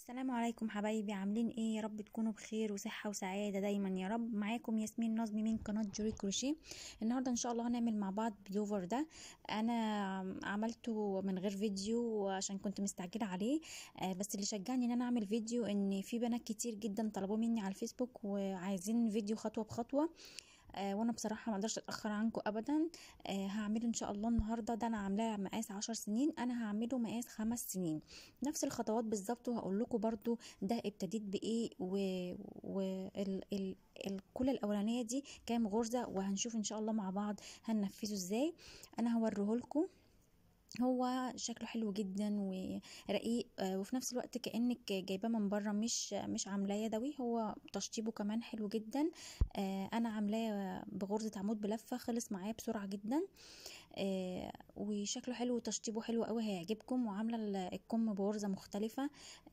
السلام عليكم حبايبي عاملين ايه يا رب تكونوا بخير وصحة وسعادة دايما يا رب معاكم ياسمين نظمي من قناة جوري كروشيه النهاردة ان شاء الله هنعمل مع بعض بلوفر ده انا عملته من غير فيديو عشان كنت مستعجلة عليه آه، بس اللي شجعني ان انا اعمل فيديو ان في بنات كتير جدا طلبوا مني على الفيسبوك وعايزين فيديو خطوة بخطوة آه وانا بصراحه ما اقدرش اتاخر عنكم ابدا آه هعمله ان شاء الله النهارده ده انا عاملاه مقاس عشر سنين انا هعمله مقاس خمس سنين نفس الخطوات بالظبط وهقول لكم برضو ده ابتديت بايه و, و... ال... ال... الكل الاولانيه دي كام غرزه وهنشوف ان شاء الله مع بعض هننفذه ازاي انا هوريه لكم هو شكله حلو جدا ورقيق آه، وفي نفس الوقت كانك جايباه من بره مش مش عاملاه يدوي هو تشطيبه كمان حلو جدا آه، انا عاملاه بغرزه عمود بلفه خلص معايا بسرعه جدا آه، وشكله حلو وتشطيبه حلو قوي هيعجبكم وعامله الكم بغرزه مختلفه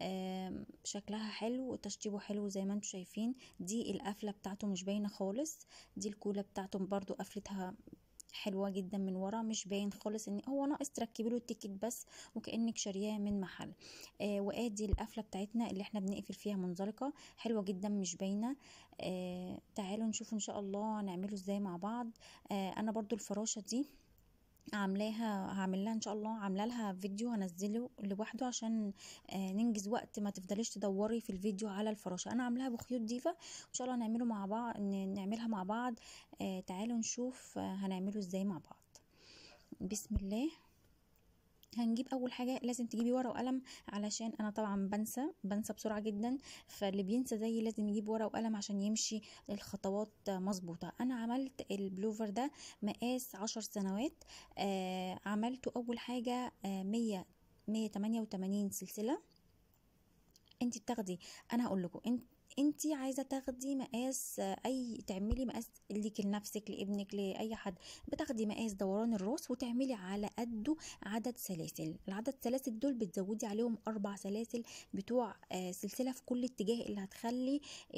شكلها حلو وتشطيبه حلو زي ما انتم شايفين دي القفله بتاعته مش باينه خالص دي الكوله بتاعته برضو قفلتها حلوه جدا من ورا مش باين خالص ان هو ناقص تركبي له التيكت بس وكانك شارياه من محل آه وادي القفله بتاعتنا اللي احنا بنقفل فيها منزلقه حلوه جدا مش باينه آه تعالوا نشوف ان شاء الله نعمله ازاي مع بعض آه انا برضو الفراشه دي عاملاها هعمل لها ان شاء الله عامله لها فيديو هنزله لوحده عشان آه ننجز وقت ما تفضليش تدوري في الفيديو على الفراشه انا عاملاها بخيوط ديفا ان شاء الله نعمله مع بعض نعملها مع بعض آه تعالوا نشوف آه هنعمله ازاي مع بعض بسم الله هنجيب اول حاجه لازم تجيبي ورقه وقلم علشان انا طبعا بنسى بنسى بسرعه جدا فاللي بينسى زيي لازم يجيب ورقه وقلم عشان يمشي الخطوات مظبوطه انا عملت البلوفر ده مقاس عشر سنوات آه عملته اول حاجه آه مية مية تمانية وتمانين سلسله انت بتاخدي انا هقول لكم انت انت عايزه تاخدي مقاس اي تعملي مقاس ليكي لنفسك لابنك لاي حد بتاخدي مقاس دوران الراس وتعملي على قده عدد سلاسل العدد سلاسل دول بتزودي عليهم اربع سلاسل بتوع سلسله في كل اتجاه اللي هتخلي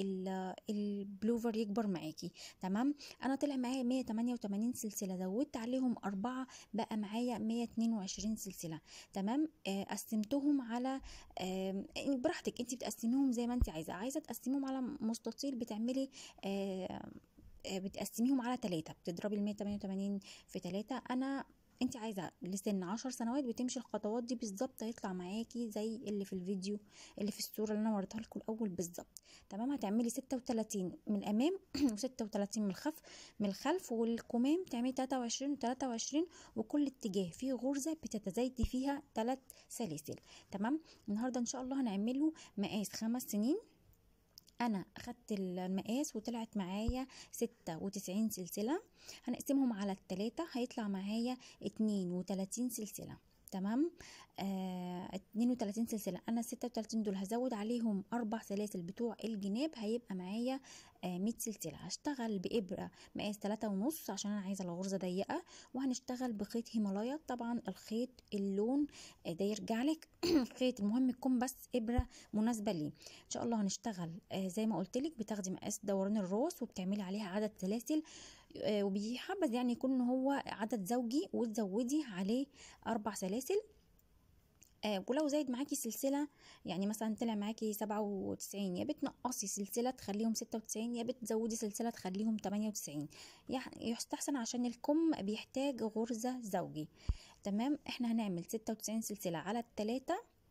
البلوفر يكبر معاكي تمام انا طلع معايا 188 سلسله زودت عليهم اربعه بقى معايا 122 سلسله تمام قسمتهم على براحتك انت بتقسميهم زي ما انت عايزه عايزه تقسميهم على مستطيل بتعملي آه بتقسميهم على ثلاثة بتضربي ال 188 في ثلاثة انا انت عايزه لسن عشر سنوات بتمشي الخطوات دي بالظبط هيطلع معاكي زي اللي في الفيديو اللي في الصوره اللي انا وريتها لكم الاول بالظبط تمام هتعملي 36 من الامام و36 من الخلف من الخلف والكمام تعملي 23 و23 وكل اتجاه فيه غرزه بتتزايدي فيها ثلاث سلاسل تمام النهارده ان شاء الله هنعمله مقاس خمس سنين انا اخدت المقاس وطلعت معايا ستة وتسعين سلسلة هنقسمهم على التلاتة هيطلع معايا اتنين وتلاتين سلسلة تمام آه 32 سلسله انا 36 دول هزود عليهم اربع سلاسل بتوع الجناب هيبقى معايا آه 100 سلسله هشتغل بابره مقاس 3 ونص عشان انا عايزه الغرزه ضيقه وهنشتغل بخيط هيمالايا طبعا الخيط اللون آه ده يرجع لك الخيط المهم يكون بس ابره مناسبه ليه ان شاء الله هنشتغل آه زي ما قلت لك بتاخدي مقاس دوران الراس وبتعملي عليها عدد سلاسل آه وبيحبذ يعني يكون هو عدد زوجي وتزودي عليه اربع سلاسل آه ولو زايد معاكي سلسلة يعني مثلا طلع معاكي سبعة وتسعين يا بتنقصي سلسلة تخليهم ستة وتسعين يا بتزودي سلسلة تخليهم تمانية وتسعين يستحسن عشان الكم بيحتاج غرزة زوجي تمام احنا هنعمل ستة وتسعين سلسلة على التلاتة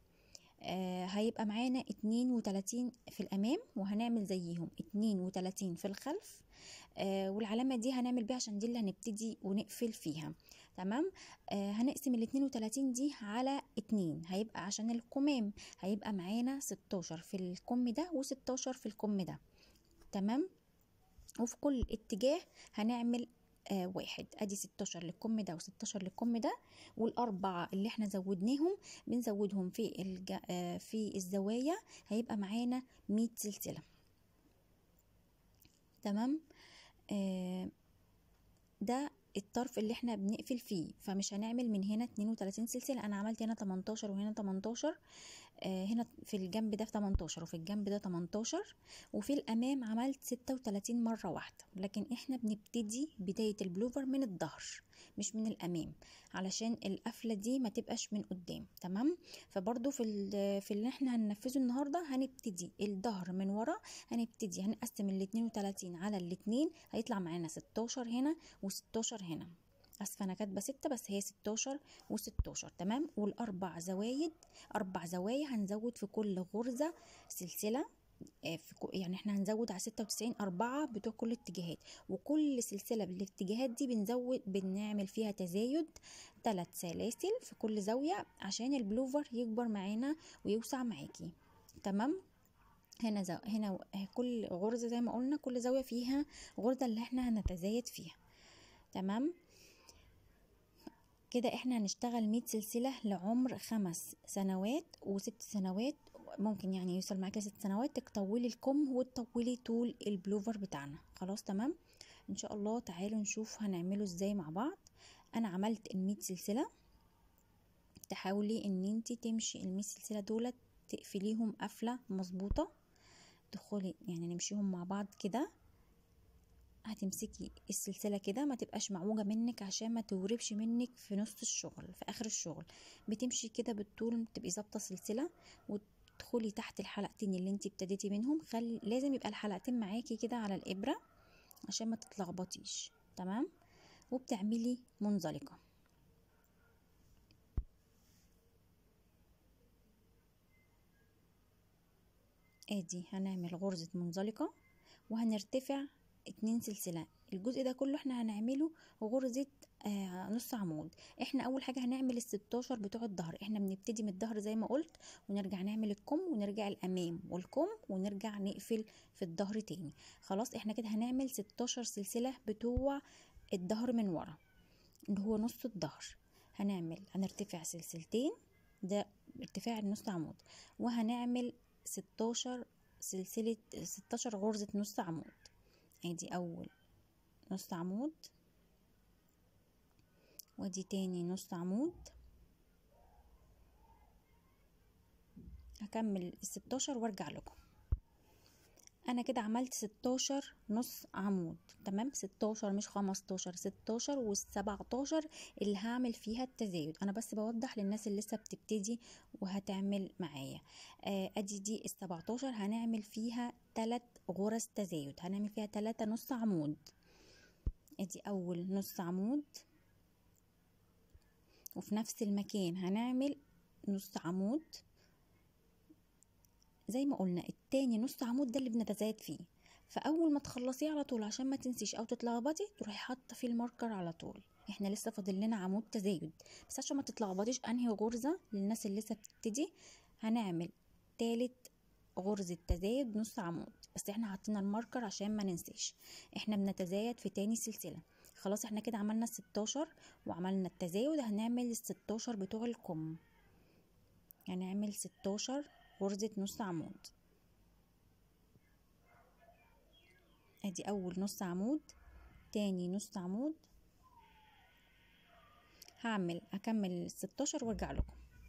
آه هيبقى معانا اتنين وتلاتين في الامام وهنعمل زيهم اتنين وتلاتين في الخلف آه والعلامة دي هنعمل بيها عشان دي اللي هنبتدي ونقفل فيها تمام آه هنقسم الاتنين وتلاتين دي على اتنين هيبقى عشان الكمام هيبقى معانا ستاشر في الكم ده وستاشر في الكم ده تمام وفي كل اتجاه هنعمل آه واحد ادي 16 للكم ده و16 للكم ده والاربعه اللي احنا زودناهم بنزودهم في الج... آه في الزوايا هيبقى معانا 100 سلسله تمام آه ده الطرف اللي احنا بنقفل فيه فمش هنعمل من هنا 32 سلسله انا عملت هنا 18 وهنا 18 آه هنا في الجنب ده في 18 وفي الجنب ده 18 وفي الامام عملت 36 مره واحده لكن احنا بنبتدي بدايه البلوفر من الظهر مش من الامام علشان القفله دي ما تبقاش من قدام تمام فبرضو في في اللي احنا هننفذه النهارده هنبتدي الظهر من ورا هنبتدي هنقسم ال 32 على الاتنين هيطلع معانا 16 هنا و16 هنا اسفه انا كاتبه ستة بس هي 16 و16 تمام والاربع زوايد اربع زوايا هنزود في كل غرزه سلسله في يعني احنا هنزود على 96 أربعة بتوع كل الاتجاهات وكل سلسلة بالاتجاهات دي بنزود بنعمل فيها تزايد ثلاث سلاسل في كل زاوية عشان البلوفر يكبر معانا ويوسع معاكي تمام هنا زو... هنا كل غرزة زي ما قلنا كل زاوية فيها غرزة اللي احنا هنتزايد فيها تمام كده احنا هنشتغل 100 سلسلة لعمر خمس سنوات وست سنوات ممكن يعني يوصل معاكي ست سنوات تطولي الكم وتطولي طول البلوفر بتاعنا خلاص تمام ان شاء الله تعالوا نشوف هنعمله ازاي مع بعض انا عملت المية سلسلة تحاولي ان انت تمشي المية سلسلة دولت تقفليهم قفلة مظبوطة تدخلي يعني نمشيهم مع بعض كده هتمسكي السلسلة كده ما تبقاش معوجة منك عشان ما توربش منك في نص الشغل في اخر الشغل بتمشي كده بالطول تبقي ظابطة سلسلة وتدخلي تحت الحلقتين اللي انت ابتديتي منهم خلي لازم يبقى الحلقتين معاكي كده على الابرة عشان ما تتلخبطيش تمام وبتعملي منزلقة ادي هنعمل غرزة منزلقة وهنرتفع اتنين سلسلة الجزء ده كله احنا هنعمله غرزة آه نص عمود احنا اول حاجة هنعمل الستاشر بتوع الظهر احنا بنبتدي من الظهر زي ما قلت ونرجع نعمل الكم ونرجع الامام والكم ونرجع نقفل في الظهر تاني خلاص احنا كده هنعمل ستاشر سلسلة بتوع الظهر من ورا اللي هو نص الظهر هنعمل هنرتفع سلسلتين ده ارتفاع النص عمود وهنعمل ستاشر سلسلة ستاشر غرزة نص عمود ادي اول نص عمود وادي تاني نص عمود هكمل الستاشر وارجع لكم انا كده عملت ستاشر نص عمود تمام ستاشر مش خمستاشر ستاشر والسبعتاشر اللي هعمل فيها التزايد انا بس بوضح للناس اللي لسه بتبتدي وهتعمل معايا آه ادي دي السبعتاشر هنعمل فيها تلات غرز تزايد هنعمل فيها تلاتة نص عمود ادي اول نص عمود وفي نفس المكان هنعمل نص عمود زي ما قلنا التاني نص عمود ده اللي بنتزايد فيه فاول ما تخلصيه على طول عشان ما تنسيش او تتلخبطي تروحي حاطه فيه الماركر على طول احنا لسه فاضل لنا عمود تزايد بس عشان ما تتلخبطيش انهي غرزه للناس اللي لسه بتبتدي هنعمل تالت غرزة تزايد نص عمود بس احنا حاطين الماركر عشان ما ننساش احنا بنتزايد في تاني سلسلة خلاص احنا كده عملنا الستاشر وعملنا التزايد هنعمل الستاشر بتوع الكم هنعمل ستاشر غرزة نص عمود ادي اول نص عمود تاني نص عمود هعمل اكمل الستاشر وارجع لكم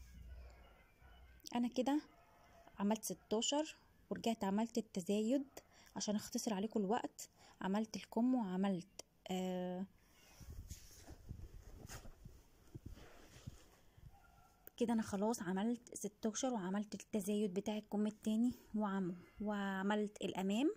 انا كده عملت ستاشر ورجعت عملت التزايد عشان اختصر عليكم الوقت عملت الكم وعملت آه كده انا خلاص عملت ستاشر وعملت التزايد بتاع الكم التاني وعم وعملت الامام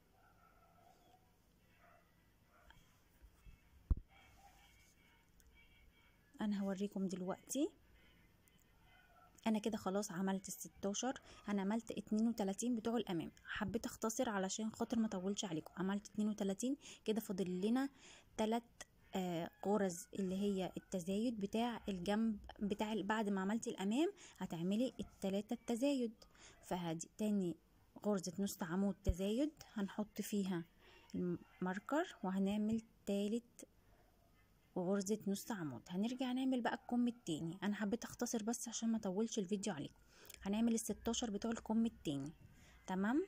انا هوريكم دلوقتي انا كده خلاص عملت الستاشر انا عملت اتنين وتلاتين بتوع الامام حبيت اختصر علشان خاطر ما اطولش عليكم عملت اتنين وتلاتين كده فاضل لنا تلات آه غرز اللي هي التزايد بتاع الجنب بتاع بعد ما عملتي الامام هتعملي التلاتة التزايد فهدي تاني غرزة نص عمود تزايد هنحط فيها الماركر وهنعمل تالت وغرزة نص عمود هنرجع نعمل بقى الكم التاني انا حبيت اختصر بس عشان ما اطولش الفيديو عليكم هنعمل الستاشر بتوع الكم التاني تمام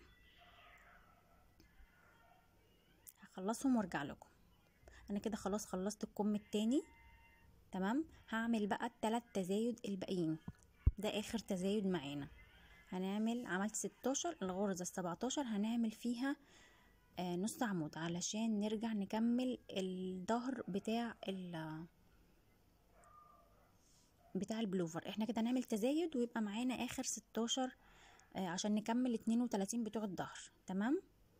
هخلصهم وارجع لكم انا كده خلاص خلصت الكم التاني تمام هعمل بقى التلات تزايد الباقيين ده اخر تزايد معانا هنعمل عملت ستاشر الغرزة السبعتاشر هنعمل فيها آه نص عمود علشان نرجع نكمل الظهر بتاع ال بتاع البلوفر احنا كده هنعمل تزايد ويبقى معانا اخر ستاشر آه عشان نكمل اتنين وتلاتين بتوع الظهر تمام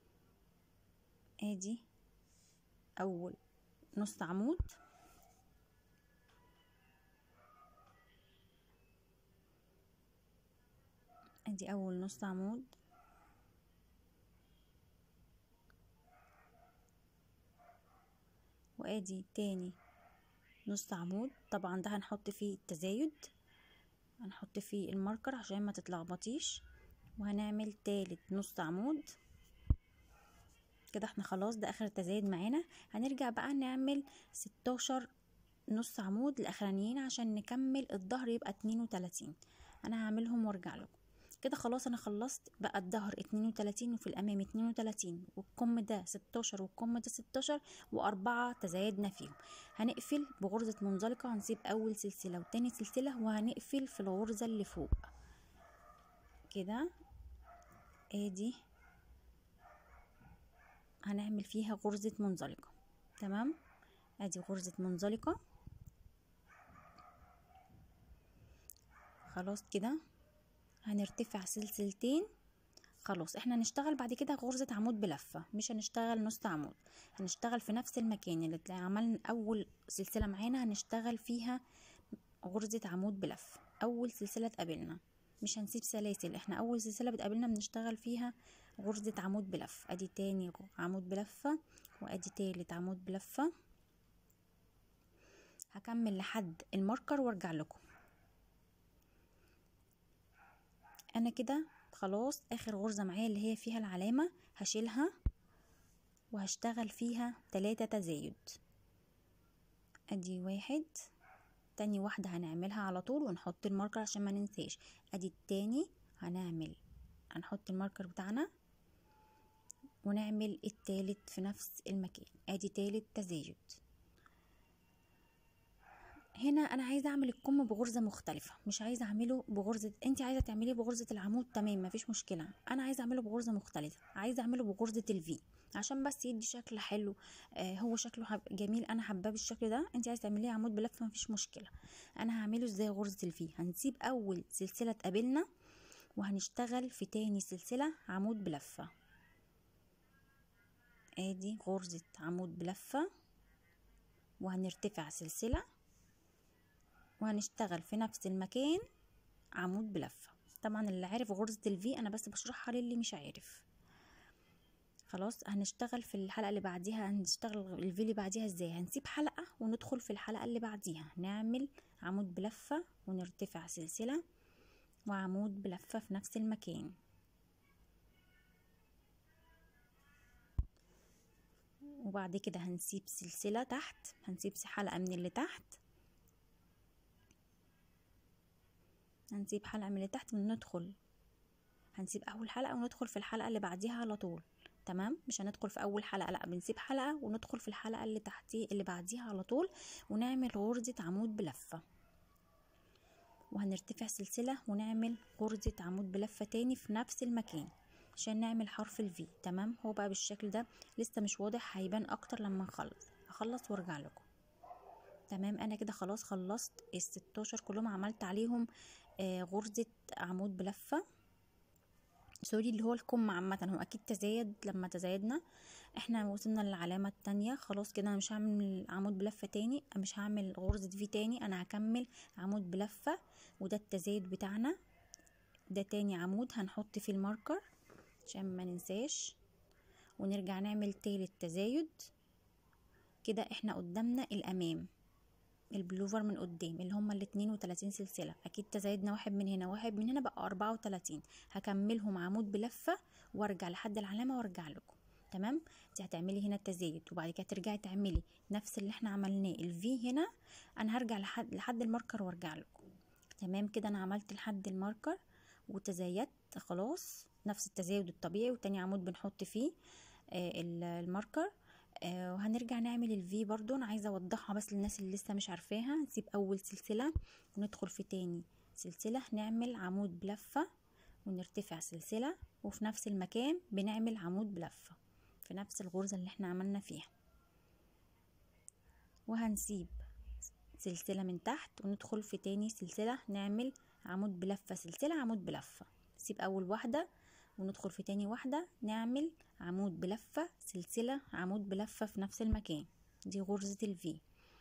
ادي اول نص عمود ادي اول نص عمود وادي تاني نص عمود طبعا ده هنحط فيه التزايد هنحط فيه الماركر عشان ما تتلخبطيش وهنعمل تالت نص عمود كده احنا خلاص ده اخر التزايد معانا هنرجع بقى نعمل ستاشر نص عمود الاخرانيين عشان نكمل الظهر يبقى اتنين وتلاتين انا هعملهم وارجع لكم كده خلاص انا خلصت بقى الظهر اتنين وتلاتين وفي الامام اتنين وتلاتين والكم ده ستاشر والكم ده ستاشر واربعة تزايدنا فيهم هنقفل بغرزة منزلقة هنسيب اول سلسلة وتاني سلسلة وهنقفل في الغرزة اللي فوق كده ادي هنعمل فيها غرزة منزلقة تمام ادي غرزة منزلقة خلاص كده هنرتفع سلسلتين خلاص احنا هنشتغل بعد كده غرزة عمود بلفة مش هنشتغل نص عمود هنشتغل في نفس المكان اللي عملنا اول سلسلة معانا هنشتغل فيها غرزة عمود بلفة اول سلسلة تقابلنا مش هنسيب سلاسل احنا اول سلسلة بتقابلنا بنشتغل فيها غرزة عمود بلفة ادي تاني عمود بلفة وادي تالت عمود بلفة هكمل لحد الماركر وارجع لكم انا كده خلاص اخر غرزة معايا اللي هي فيها العلامة هشيلها وهشتغل فيها تلاتة تزايد ادي واحد تاني واحدة هنعملها على طول ونحط الماركر عشان ما ننساش ادي التاني هنعمل هنحط الماركر بتاعنا ونعمل التالت في نفس المكان ادي تالت تزايد هنا انا عايزه اعمل الكم بغرزه مختلفه مش عايزه اعمله بغرزه انت عايزه تعمليه بغرزه العمود تمام مفيش مشكله انا عايزه اعمله بغرزه مختلفه عايزه اعمله بغرزه الفي عشان بس يدي شكل حلو آه هو شكله حب جميل انا حباه بالشكل ده انت عايزه تعمليه عمود بلفه مفيش مشكله انا هعمله ازاي غرزه الفي هنسيب اول سلسله تقابلنا وهنشتغل في تاني سلسله عمود بلفه ادي غرزه عمود بلفه وهنرتفع سلسله وهنشتغل في نفس المكان عمود بلفة طبعا اللي عارف غرزة الفي انا بس بشرحها للي مش عارف خلاص هنشتغل في الحلقة اللي بعديها هنشتغل الفي اللي بعديها ازاي هنسيب حلقة وندخل في الحلقة اللي بعديها نعمل عمود بلفة ونرتفع سلسلة وعمود بلفة في نفس المكان وبعد كده هنسيب سلسلة تحت هنسيب حلقة من اللي تحت هنسيب حلقة من اللي تحت وندخل هنسيب اول حلقة وندخل في الحلقة اللي بعديها على طول تمام مش هندخل في اول حلقة لا بنسيب حلقة وندخل في الحلقة اللي تحتيه اللي بعديها على طول ونعمل غرزة عمود بلفة وهنرتفع سلسلة ونعمل غرزة عمود بلفة تاني في نفس المكان عشان نعمل حرف الفي تمام هو بقى بالشكل ده لسه مش واضح هيبان اكتر لما نخلص هخلص وارجع لكم تمام انا كده خلاص خلصت الستاشر كلهم عملت عليهم آه غرزة عمود بلفة سوري اللي هو الكم عامة هو اكيد تزايد لما تزايدنا احنا وصلنا للعلامة التانية خلاص كده انا مش هعمل عمود بلفة تاني مش هعمل غرزة في تاني انا هكمل عمود بلفة وده التزايد بتاعنا ده تاني عمود هنحط فيه الماركر عشان ما ننساش ونرجع نعمل تالت تزايد كده احنا قدامنا الامام البلوفر من قدام اللي هما الاتنين وتلاتين سلسلة اكيد تزايدنا واحد من هنا واحد من هنا بقى اربعة وتلاتين هكملهم عمود بلفة وارجع لحد العلامة وارجع لكم تمام انت هتعملي هنا التزايد وبعد كده ترجعي تعملي نفس اللي احنا عملناه الفي هنا انا هرجع لحد لحد الماركر وارجع لكم تمام كده انا عملت لحد الماركر وتزايدت خلاص نفس التزايد الطبيعي وتاني عمود بنحط فيه آه الماركر آه وهنرجع نعمل الفي برضو انا عايزه اوضحها بس للناس اللي لسه مش عارفاها نسيب اول سلسله وندخل في تاني سلسله نعمل عمود بلفه ونرتفع سلسلة وفي نفس المكان بنعمل عمود بلفة في نفس الغرزة اللي احنا عملنا فيها وهنسيب سلسلة من تحت وندخل في تاني سلسلة نعمل عمود بلفة سلسلة عمود بلفة نسيب أول واحدة وندخل في تاني واحدة نعمل عمود بلفة سلسلة عمود بلفة في نفس المكان دي غرزة الفي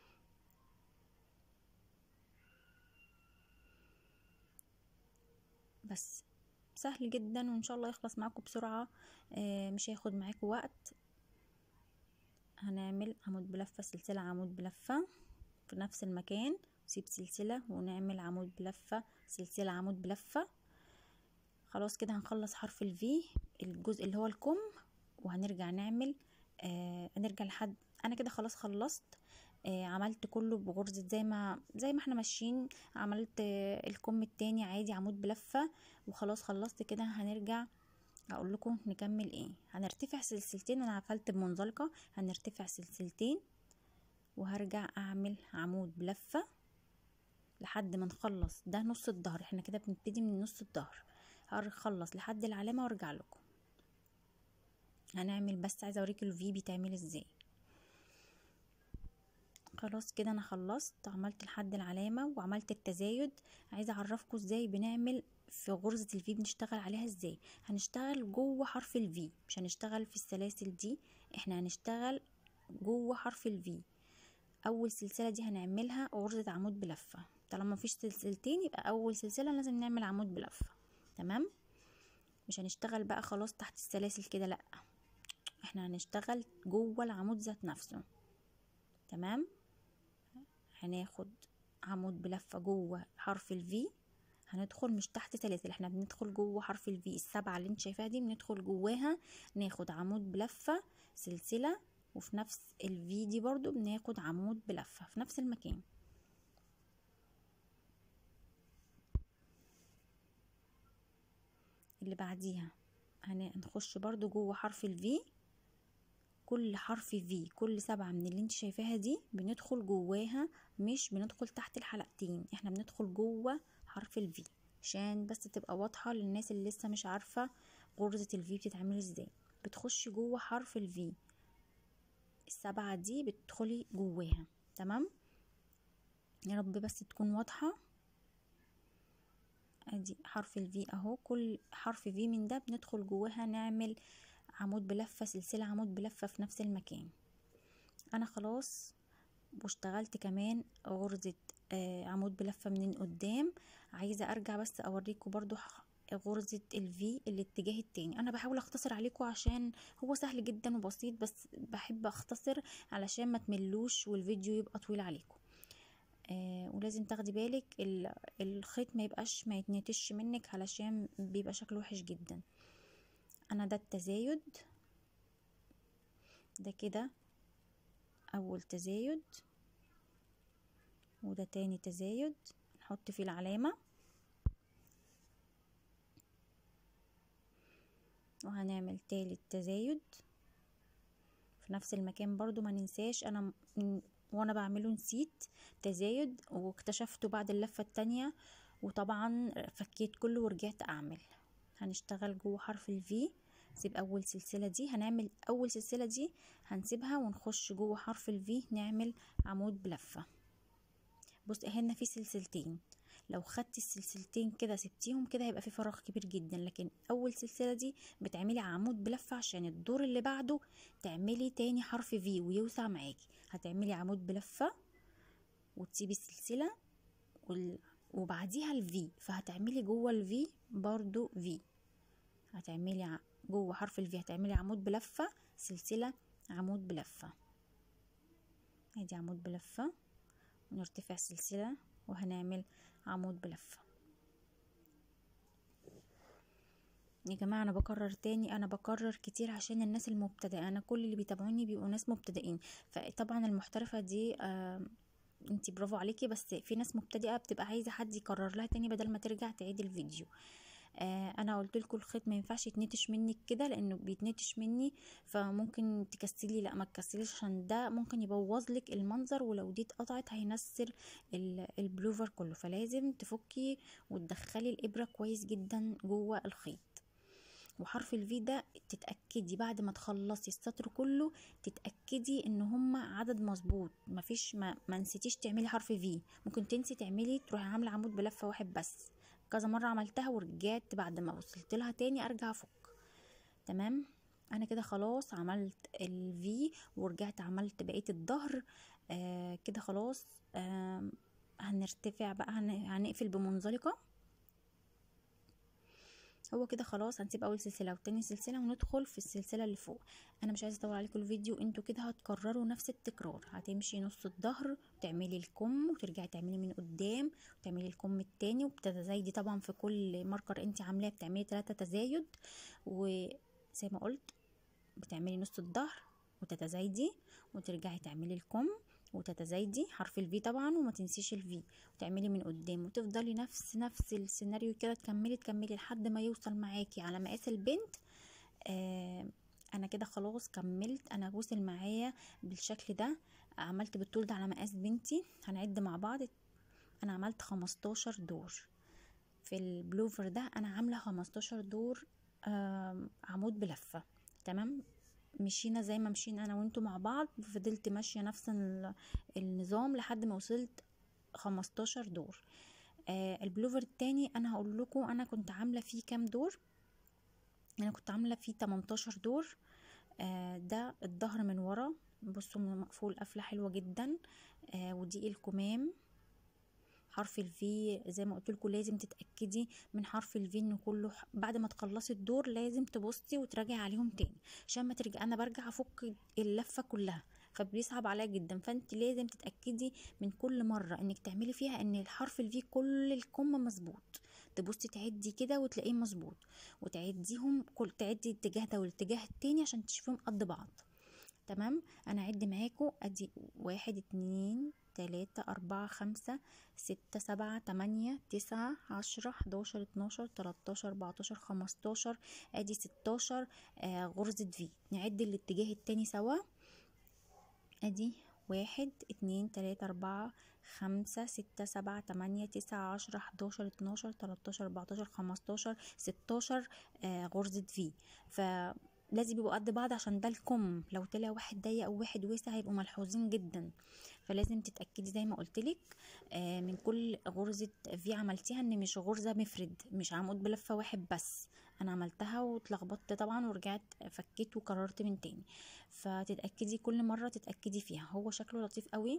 بس سهل جدا وان شاء الله يخلص معاكم بسرعة آه مش هياخد معاكم وقت هنعمل عمود بلفة سلسلة عمود بلفة في نفس المكان نسيب سلسلة ونعمل عمود بلفة سلسلة عمود بلفة خلاص كده هنخلص حرف الفي الجزء اللي هو الكم وهنرجع نعمل آه نرجع لحد انا كده خلاص خلصت آه عملت كله بغرزة زي ما زي ما احنا ماشيين عملت آه الكم التاني عادي عمود بلفة وخلاص خلصت كده هنرجع اقول لكم نكمل ايه هنرتفع سلسلتين انا قفلت بمنزلقة هنرتفع سلسلتين وهرجع اعمل عمود بلفة لحد ما نخلص ده نص الظهر احنا كده بنبتدي من نص الظهر هخلص لحد العلامة وارجع لكم هنعمل بس عايزة اوريك الفي بيتعمل ازاي خلاص كده انا خلصت عملت لحد العلامة وعملت التزايد عايزة اعرفكم ازاي بنعمل في غرزة الفي بنشتغل عليها ازاي هنشتغل جوه حرف الفي مش هنشتغل في السلاسل دي احنا هنشتغل جوه حرف الفي اول سلسلة دي هنعملها غرزة عمود بلفة طالما مفيش سلسلتين يبقى اول سلسلة لازم نعمل عمود بلفة تمام مش هنشتغل بقى خلاص تحت السلاسل كده لا احنا هنشتغل جوه العمود ذات نفسه تمام هناخد عمود بلفة جوه حرف الفي هندخل مش تحت سلاسل احنا بندخل جوه حرف الفي السبعة اللي انت شايفاها دي بندخل جواها ناخد عمود بلفة سلسلة وفي نفس الفي دي برضو بناخد عمود بلفة في نفس المكان اللي بعديها هنخش برضو جوه حرف الفي كل حرف في كل سبعة من اللي انت شايفاها دي بندخل جواها مش بندخل تحت الحلقتين احنا بندخل جوه حرف الفي عشان بس تبقى واضحة للناس اللي لسه مش عارفة غرزة الفي بتتعمل ازاي بتخشي جوه حرف الفي السبعة دي بتدخلي جواها تمام يا رب بس تكون واضحة ادي حرف الفي اهو كل حرف في من ده بندخل جواها نعمل عمود بلفة سلسلة عمود بلفة في نفس المكان انا خلاص واشتغلت كمان غرزة آه عمود بلفة من قدام عايزة ارجع بس اوريكم برضو غرزة الفي الاتجاه التاني انا بحاول اختصر عليكم عشان هو سهل جدا وبسيط بس بحب اختصر علشان ما تملوش والفيديو يبقى طويل عليكم آه ولازم تاخدي بالك الخيط ما يبقاش ما يتنتش منك علشان بيبقى شكله وحش جدا انا ده التزايد ده كده اول تزايد وده تاني تزايد نحط فيه العلامة وهنعمل تالت تزايد في نفس المكان برضو ما ننساش انا وانا بعمله نسيت تزايد واكتشفته بعد اللفة التانية وطبعا فكيت كله ورجعت اعمل هنشتغل جوه حرف الفي سيب اول سلسلة دي هنعمل اول سلسلة دي هنسيبها ونخش جوه حرف الفي نعمل عمود بلفة بص هنا في سلسلتين لو خدتي السلسلتين كده سبتيهم كده هيبقى في فراغ كبير جدا لكن اول سلسلة دي بتعملي عمود بلفة عشان الدور اللي بعده تعملي تاني حرف في ويوسع معاكي هتعملي عمود بلفة وتسيبي السلسلة وال... وبعديها الفي فهتعملي جوه الفي برضو في هتعملي جوه حرف الفي هتعملي عمود بلفة سلسلة عمود بلفة ادي عمود بلفة ونرتفع سلسلة وهنعمل عمود بلفة يا جماعة انا بكرر تاني انا بكرر كتير عشان الناس المبتدئة انا كل اللي بيتابعوني بيبقوا ناس مبتدئين فطبعا المحترفة دي آه انتي برافو عليكي بس في ناس مبتدئة بتبقى عايزة حد يكرر لها تاني بدل ما ترجع تعيد الفيديو آه انا قلت لكم الخيط ما ينفعش يتنتش منك كده لانه بيتنتش مني فممكن تكسلي لا ما تكسليش عشان ده ممكن يبوظ لك المنظر ولو دي اتقطعت هينسر البلوفر كله فلازم تفكي وتدخلي الابره كويس جدا جوه الخيط وحرف الفي ده تتاكدي بعد ما تخلصي السطر كله تتاكدي ان هما عدد مظبوط مفيش ما, ما نسيتيش تعملي حرف في ممكن تنسي تعملي تروحي عامله عمود بلفه واحد بس كذا مره عملتها ورجعت بعد ما وصلت لها تاني ارجع افك تمام انا كده خلاص عملت الفي ورجعت عملت بقيه الظهر آه كده خلاص آه هنرتفع بقى هنقفل بمنزلقه هو كده خلاص هنسيب اول سلسله وتاني سلسله وندخل في السلسله اللي فوق انا مش عايزه اطول عليكم الفيديو انتوا كده هتكرروا نفس التكرار هتمشي نص الظهر وتعملي الكم وترجعي تعملي من قدام وتعملي الكم التاني وبتتزايدي طبعا في كل ماركر انت عاملاه بتعملي ثلاثة تزايد وزي ما قلت بتعملي نص الظهر وتتزايدي وترجعي تعملي الكم وتتزايدي حرف الفي طبعا وما تنسيش الفي وتعملي من قدام وتفضلي نفس نفس السيناريو كده تكملي تكملي لحد ما يوصل معاكي على مقاس البنت آه انا كده خلاص كملت انا وصل معايا بالشكل ده عملت بالطول ده على مقاس بنتي هنعد مع بعض انا عملت خمستاشر دور في البلوفر ده انا عامله خمستاشر دور آه عمود بلفه تمام مشينا زي ما مشينا انا وانتو مع بعض فضلت ماشيه نفس النظام لحد ما وصلت خمستاشر دور آه البلوفر التاني انا هقول لكم انا كنت عامله فيه كام دور انا كنت عامله فيه 18 دور آه ده الظهر من ورا بصوا مقفول قفله حلوه جدا آه ودي الكمام حرف الفي زي ما قلت لكم لازم تتاكدي من حرف الفي ان كله بعد ما تخلصي الدور لازم تبصي وتراجعي عليهم تاني عشان ما ترجع انا برجع افك اللفه كلها فبيصعب عليا جدا فانت لازم تتاكدي من كل مره انك تعملي فيها ان الحرف الفي كل الكم مظبوط تبصي تعدي كده وتلاقيه مظبوط وتعديهم كل تعدي الاتجاه ده والاتجاه التاني عشان تشوفيهم قد بعض تمام انا اعد معاكم ادي واحد اتنين تلاتة أربعة خمسة ستة سبعة تمانية تسعة عشرة حداشر اتناشر تلاتاشر اربعتاشر خمستاشر ادي ستاشر آه غرزة في نعد الاتجاه التاني سوا ادي واحد اتنين تلاتة اربعة خمسة ستة سبعة تمانية تسعة عشرة حداشر اتناشر تلاتاشر اربعتاشر خمستاشر ستاشر آه غرزة في ف لازم يبقوا قد بعض عشان ده الكم لو طلع واحد ضيق او واحد واسع هيبقوا ملحوظين جدا فلازم تتاكدي زي ما قلت لك آه من كل غرزه في عملتيها ان مش غرزه مفرد مش عمود بلفه واحد بس انا عملتها واتلخبطت طبعا ورجعت فكيت وكررت من تاني فتتاكدي كل مره تتاكدي فيها هو شكله لطيف قوي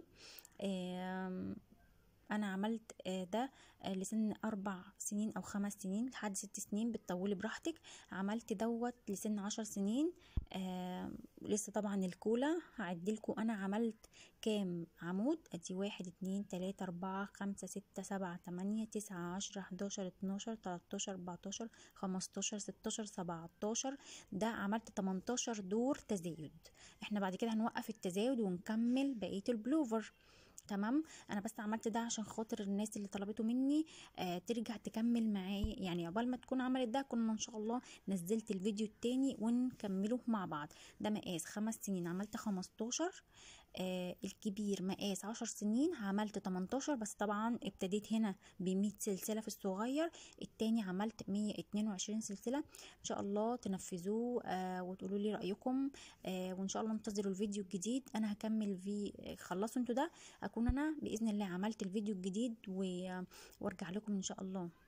آه انا عملت ده لسن اربع سنين او خمس سنين لحد ست سنين بتطولي براحتك عملت دوت لسن عشر سنين آه لسه طبعا الكولا هعدلكوا انا عملت كام عمود ادي واحد اتنين تلاتة اربعة خمسة ستة سبعة تمانية تسعة عشرة حداشر اتناشر تلاتاشر اربعتاشر خمستاشر ستاشر سبعتاشر ده عملت تمنتاشر دور تزايد احنا بعد كده هنوقف التزايد ونكمل بقية البلوفر تمام انا بس عملت ده عشان خاطر الناس اللي طلبته مني آه ترجع تكمل معايا يعني عقبال ما تكون عملت ده كنا ان شاء الله نزلت الفيديو التاني ونكمله مع بعض ده مقاس خمس سنين عملت خمستاشر آه الكبير مقاس عشر سنين عملت 18 بس طبعا ابتديت هنا بمية سلسلة في الصغير التاني عملت مية اتنين وعشرين سلسلة ان شاء الله تنفذوه آه وتقولوا لي رأيكم آه وان شاء الله انتظروا الفيديو الجديد انا هكمل في خلصوا انتوا ده اكون انا باذن الله عملت الفيديو الجديد وارجع لكم ان شاء الله